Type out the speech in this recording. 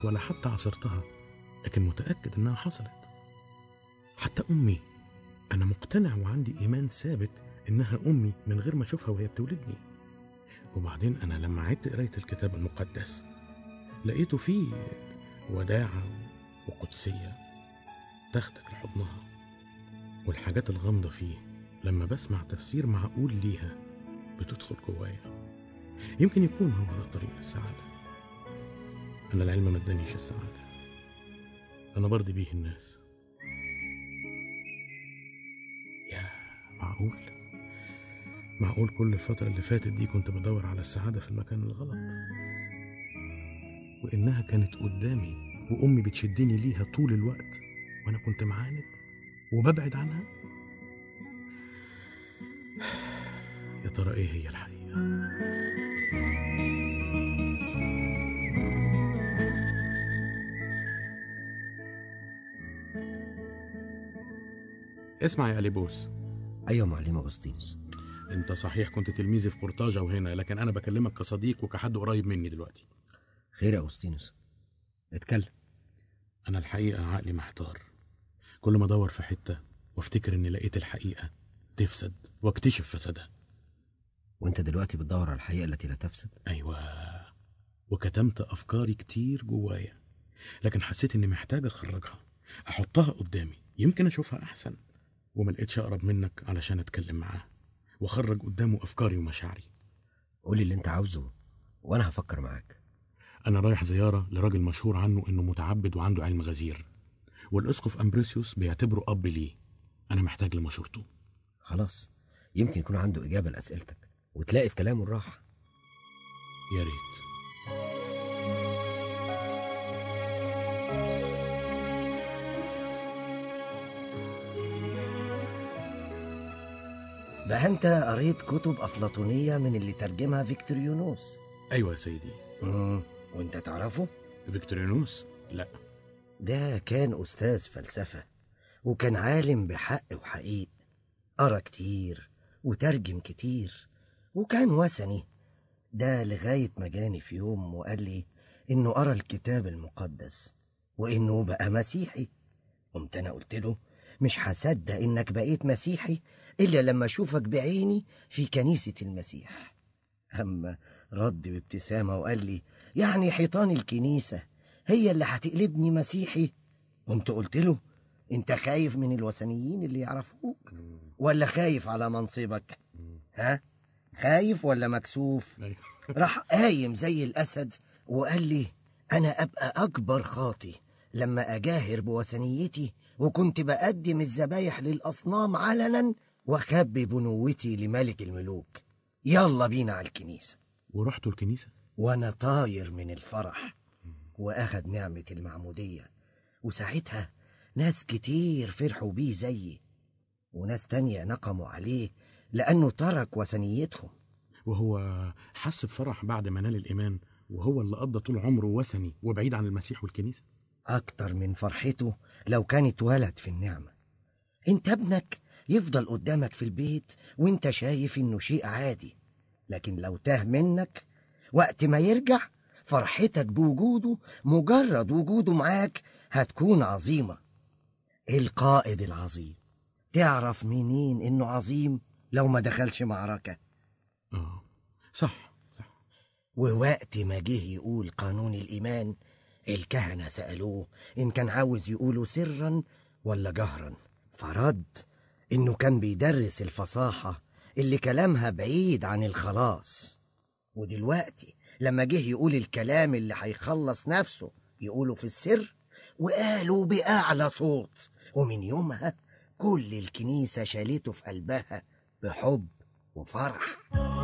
ولا حتى عاصرتها لكن متأكد إنها حصلت حتى أمي أنا مقتنع وعندي إيمان ثابت إنها أمي من غير ما أشوفها وهي بتولدني وبعدين أنا لما عدت قراية الكتاب المقدس لقيته فيه وداعة وقدسية تاخدك لحضنها والحاجات الغامضة فيه لما بسمع تفسير معقول ليها بتدخل جوايا يمكن يكون هو ده الطريق للسعادة أنا العلم ما ادانيش السعادة أنا برضي بيه الناس يا معقول معقول كل الفترة اللي فاتت دي كنت بدور على السعادة في المكان الغلط وإنها كانت قدامي وأمي بتشدني ليها طول الوقت وأنا كنت معاند وببعد عنها يا ترى إيه هي الحقيقة اسمع يا أليبوس ايوه معلم اغسطينوس انت صحيح كنت تلميذي في قرطاجة وهنا لكن انا بكلمك كصديق وكحد قريب مني دلوقتي خير يا اغسطينوس اتكلم انا الحقيقة عقلي محتار كل ما ادور في حتة وافتكر اني لقيت الحقيقة تفسد واكتشف فسادها وانت دلوقتي بتدور على الحقيقه التي لا تفسد ايوه وكتمت افكاري كتير جوايا لكن حسيت اني محتاج اخرجها احطها قدامي يمكن اشوفها احسن وما لقيتش اقرب منك علشان اتكلم معاه واخرج قدامه افكاري ومشاعري قولي اللي انت عاوزه وانا هفكر معاك أنا رايح زيارة لراجل مشهور عنه إنه متعبد وعنده علم غزير والأسقف أمبريسيوس بيعتبره أب ليه أنا محتاج لمشورته خلاص يمكن يكون عنده اجابه لاسئلتك وتلاقي في كلامه الراحه يا ريت ده انت قريت كتب افلاطونيه من اللي ترجمها فيكتوريونوس أيوة يا سيدي امم وانت تعرفه فيكتورينوس لا ده كان استاذ فلسفه وكان عالم بحق وحقيق قرا كتير وترجم كتير وكان وثني ده لغايه ما جاني في يوم وقال لي انه قرا الكتاب المقدس وانه بقى مسيحي قمت انا قلت له مش هصدق انك بقيت مسيحي الا لما اشوفك بعيني في كنيسه المسيح اما رد بابتسامه وقال لي يعني حيطان الكنيسه هي اللي هتقلبني مسيحي قمت قلت له انت خايف من الوثنيين اللي يعرفوك ولا خايف على منصبك ها خايف ولا مكسوف أيوة. راح قايم زي الاسد وقال لي انا ابقى اكبر خاطي لما اجاهر بوثنيتي وكنت بقدم الذبايح للاصنام علنا واخبي بنوتي لملك الملوك يلا بينا على الكنيسه ورحتوا الكنيسة وانا طاير من الفرح واخد نعمه المعموديه وساعتها ناس كتير فرحوا بيه زيي وناس تانية نقموا عليه لأنه ترك وثنيتهم وهو حس بفرح بعد ما نال الإيمان وهو اللي قضى طول عمره وثني وبعيد عن المسيح والكنيسة أكتر من فرحته لو كان اتولد في النعمة انت ابنك يفضل قدامك في البيت وانت شايف انه شيء عادي لكن لو تاه منك وقت ما يرجع فرحتك بوجوده مجرد وجوده معاك هتكون عظيمة القائد العظيم تعرف منين انه عظيم لو ما دخلش معركة آه صح صح ووقت ما جه يقول قانون الإيمان الكهنة سألوه إن كان عاوز يقوله سرا ولا جهرا فرد إنه كان بيدرس الفصاحة اللي كلامها بعيد عن الخلاص ودلوقتي لما جه يقول الكلام اللي هيخلص نفسه يقوله في السر وقالوا بأعلى صوت ومن يومها كل الكنيسة شالته في قلبها بحب وفرح